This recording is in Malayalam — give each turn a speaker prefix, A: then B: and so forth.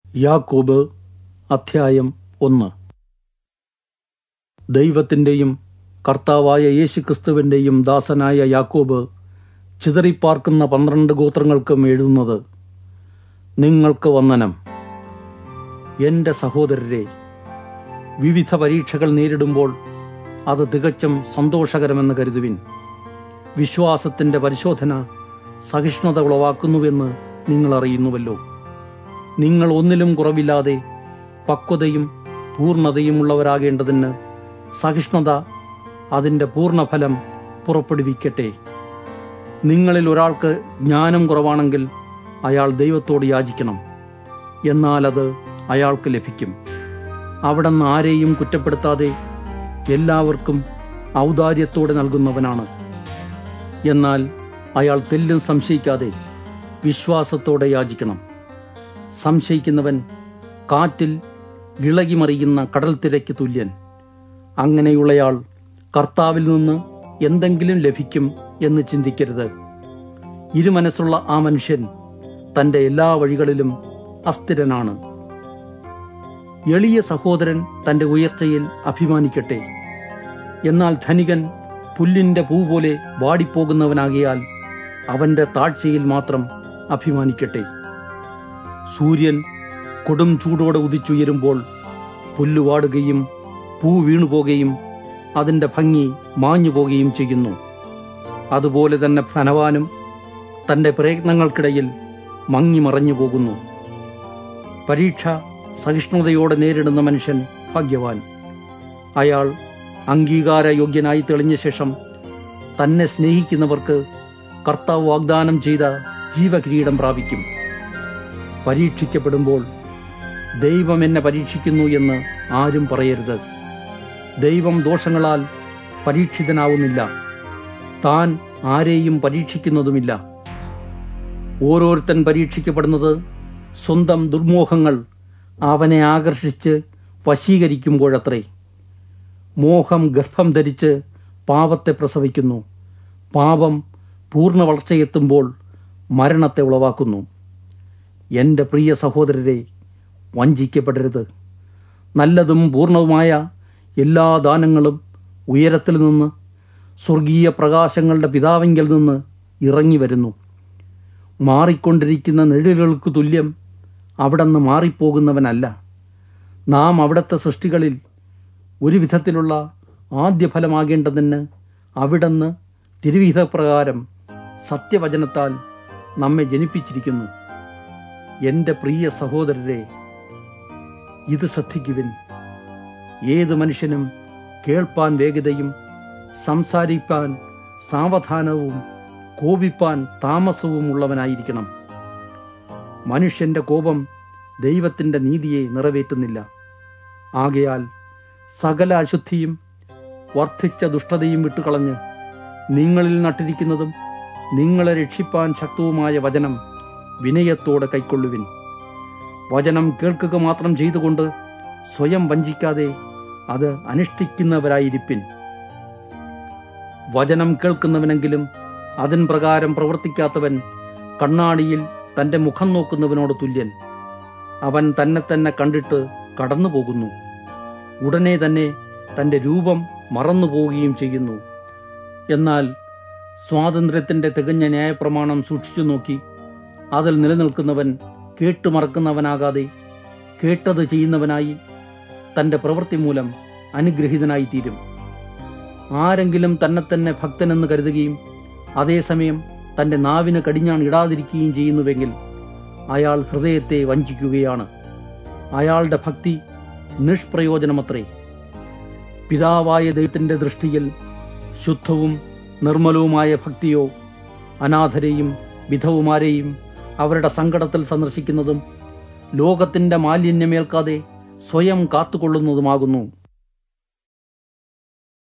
A: യാക്കോബ് അധ്യായം ഒന്ന് ദൈവത്തിൻ്റെയും കർത്താവായ യേശുക്രിസ്തുവിൻ്റെയും ദാസനായ യാക്കോബ് ചിതറിപ്പാർക്കുന്ന പന്ത്രണ്ട് ഗോത്രങ്ങൾക്കും എഴുതുന്നത് നിങ്ങൾക്ക് വന്ദനം എൻ്റെ സഹോദരരെ വിവിധ പരീക്ഷകൾ നേരിടുമ്പോൾ അത് തികച്ചും സന്തോഷകരമെന്ന് കരുതുവിൻ വിശ്വാസത്തിൻ്റെ പരിശോധന സഹിഷ്ണുത ഉളവാക്കുന്നുവെന്ന് നിങ്ങൾ അറിയുന്നുവല്ലോ നിങ്ങൾ ഒന്നിലും കുറവില്ലാതെ പക്വതയും പൂർണ്ണതയും ഉള്ളവരാകേണ്ടതിന് സഹിഷ്ണുത അതിൻ്റെ പൂർണ്ണഫലം പുറപ്പെടുവിക്കട്ടെ നിങ്ങളിൽ ഒരാൾക്ക് ജ്ഞാനം കുറവാണെങ്കിൽ അയാൾ ദൈവത്തോട് യാചിക്കണം എന്നാൽ അത് അയാൾക്ക് ലഭിക്കും അവിടുന്ന് ആരെയും കുറ്റപ്പെടുത്താതെ എല്ലാവർക്കും ഔദാര്യത്തോടെ നൽകുന്നവനാണ് എന്നാൽ അയാൾ തെല്ലും സംശയിക്കാതെ വിശ്വാസത്തോടെ യാചിക്കണം സംശയിക്കുന്നവൻ കാറ്റിൽ ഇളകിമറിയുന്ന കടൽ തിരയ്ക്ക് തുല്യൻ അങ്ങനെയുള്ളയാൾ കർത്താവിൽ നിന്ന് എന്തെങ്കിലും ലഭിക്കും എന്ന് ചിന്തിക്കരുത് ഇരുമനസ്സുള്ള ആ മനുഷ്യൻ തന്റെ എല്ലാ വഴികളിലും അസ്ഥിരനാണ് എളിയ സഹോദരൻ തന്റെ ഉയർച്ചയിൽ അഭിമാനിക്കട്ടെ എന്നാൽ ധനികൻ പുല്ലിന്റെ പൂ പോലെ വാടിപ്പോകുന്നവനാകിയാൽ അവന്റെ താഴ്ചയിൽ മാത്രം അഭിമാനിക്കട്ടെ സൂര്യൻ കൊടും ചൂടോടെ ഉദിച്ചുയരുമ്പോൾ പുല്ല് വാടുകയും പൂ വീണുപോകുകയും അതിന്റെ ഭംഗി മാഞ്ഞു പോകുകയും ചെയ്യുന്നു അതുപോലെ തന്നെ ധനവാനും തന്റെ പ്രയത്നങ്ങൾക്കിടയിൽ മങ്ങി മറഞ്ഞു പോകുന്നു പരീക്ഷ സഹിഷ്ണുതയോടെ നേരിടുന്ന മനുഷ്യൻ ഭാഗ്യവാൻ അയാൾ അംഗീകാരയോഗ്യനായി തെളിഞ്ഞ ശേഷം തന്നെ സ്നേഹിക്കുന്നവർക്ക് കർത്താവ് വാഗ്ദാനം ചെയ്ത ജീവകിരീടം പ്രാപിക്കും പരീക്ഷിക്കപ്പെടുമ്പോൾ ദൈവം എന്നെ പരീക്ഷിക്കുന്നു എന്ന് ആരും പറയരുത് ദൈവം ദോഷങ്ങളാൽ പരീക്ഷിതനാവുന്നില്ല താൻ ആരെയും പരീക്ഷിക്കുന്നതുമില്ല ഓരോരുത്തൻ പരീക്ഷിക്കപ്പെടുന്നത് സ്വന്തം ദുർമോഹങ്ങൾ അവനെ ആകർഷിച്ച് വശീകരിക്കുമ്പോഴത്രേ മോഹം ഗർഭം ധരിച്ച് പാപത്തെ പ്രസവിക്കുന്നു പാപം പൂർണ്ണ വളർച്ചയെത്തുമ്പോൾ മരണത്തെ ഉളവാക്കുന്നു എൻ്റെ പ്രിയ സഹോദരരെ വഞ്ചിക്കപ്പെടരുത് നല്ലതും പൂർണ്ണവുമായ എല്ലാ ദാനങ്ങളും ഉയരത്തിൽ നിന്ന് സ്വർഗീയ പ്രകാശങ്ങളുടെ പിതാവിങ്കിൽ നിന്ന് ഇറങ്ങി വരുന്നു മാറിക്കൊണ്ടിരിക്കുന്ന നിഴലുകൾക്ക് തുല്യം അവിടെ നിന്ന് മാറിപ്പോകുന്നവനല്ല നാം അവിടുത്തെ സൃഷ്ടികളിൽ ഒരു വിധത്തിലുള്ള ആദ്യ ഫലമാകേണ്ടതിന് അവിടുന്ന് തിരുവിധപ്രകാരം സത്യവചനത്താൽ നമ്മെ ജനിപ്പിച്ചിരിക്കുന്നു എൻ്റെ പ്രിയ സഹോദരരെ ഇത് ശ്രദ്ധിക്കുവിൻ ഏത് മനുഷ്യനും കേൾപ്പാൻ വേഗതയും സംസാരിപ്പാൻ സാവധാനവും കോപിപ്പാൻ താമസവും ഉള്ളവനായിരിക്കണം മനുഷ്യന്റെ കോപം ദൈവത്തിൻ്റെ നീതിയെ നിറവേറ്റുന്നില്ല ആകയാൽ സകല അശുദ്ധിയും വർദ്ധിച്ച ദുഷ്ടതയും വിട്ടുകളഞ്ഞ് നിങ്ങളിൽ നട്ടിരിക്കുന്നതും നിങ്ങളെ രക്ഷിപ്പാൻ ശക്തവുമായ വചനം വിനയത്തോടെ കൈക്കൊള്ളുവിൻ വചനം കേൾക്കുക മാത്രം ചെയ്തുകൊണ്ട് സ്വയം വഞ്ചിക്കാതെ അത് അനുഷ്ഠിക്കുന്നവരായിരിപ്പിൻ വചനം കേൾക്കുന്നവനെങ്കിലും അതിൻ പ്രകാരം പ്രവർത്തിക്കാത്തവൻ കണ്ണാടിയിൽ തന്റെ മുഖം നോക്കുന്നവനോട് തുല്യൻ അവൻ തന്നെ തന്നെ കണ്ടിട്ട് കടന്നു പോകുന്നു ഉടനെ തന്നെ തന്റെ രൂപം മറന്നു പോവുകയും ചെയ്യുന്നു എന്നാൽ സ്വാതന്ത്ര്യത്തിന്റെ തികഞ്ഞ ന്യായപ്രമാണം സൂക്ഷിച്ചു നോക്കി അതിൽ നിലനിൽക്കുന്നവൻ കേട്ടുമറക്കുന്നവനാകാതെ കേട്ടത് ചെയ്യുന്നവനായി തന്റെ പ്രവൃത്തി മൂലം അനുഗ്രഹീതനായി തീരും ആരെങ്കിലും തന്നെ തന്നെ ഭക്തനെന്ന് കരുതുകയും അതേസമയം തന്റെ നാവിന് കടിഞ്ഞാൺ ഇടാതിരിക്കുകയും ചെയ്യുന്നുവെങ്കിൽ അയാൾ ഹൃദയത്തെ വഞ്ചിക്കുകയാണ് അയാളുടെ ഭക്തി നിഷ്പ്രയോജനമത്രേ പിതാവായ ദൈവത്തിന്റെ ദൃഷ്ടിയിൽ ശുദ്ധവും നിർമ്മലവുമായ ഭക്തിയോ അനാഥരെയും വിധവുമാരെയും അവരുടെ സങ്കടത്തിൽ സന്ദർശിക്കുന്നതും ലോകത്തിന്റെ മാലിന്യമേൽക്കാതെ സ്വയം കാത്തുകൊള്ളുന്നതുമാകുന്നു